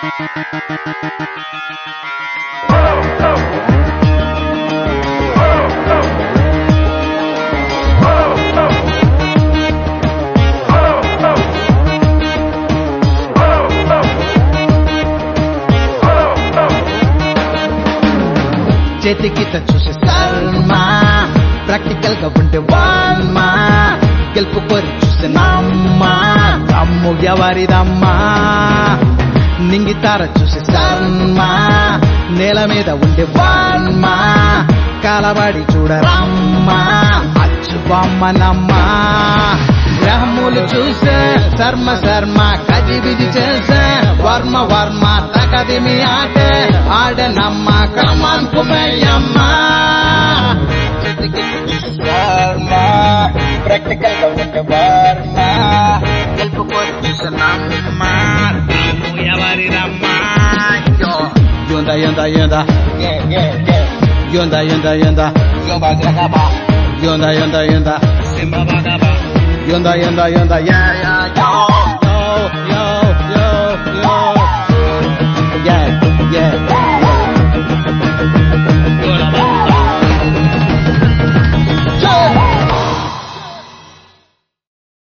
చేతికిత చూసి శర్మా ప్రాక్టికల్ గా ఉంటే వాల్మా గెలుపు కోరి చూస్తే నమ్మా అమ్ము ఎవరిదమ్మా నింగితార చూసి శర్మా నేల మీద ఉండే వాల్మా కాలబడి చూడరమ్మా అచ్చు బొమ్మనమ్మా గ్రహములు చూసే శర్మ శర్మ కజిబిజి చేసే వర్మ వర్మ తగది మీ ఆటే ఆడనమ్మ కమన్ కుమయ్యమ్మ శర్మ ప్రాక్టికల్ గా ఉంటే వర్మ గెలుపు కోరి చూసినమ్మ ఎవరి రమ్మ యోంద యోంద యోంద యోంద యోంద యోంద యోంద యోంద యోంద యోంద యోంద యోంద యా యా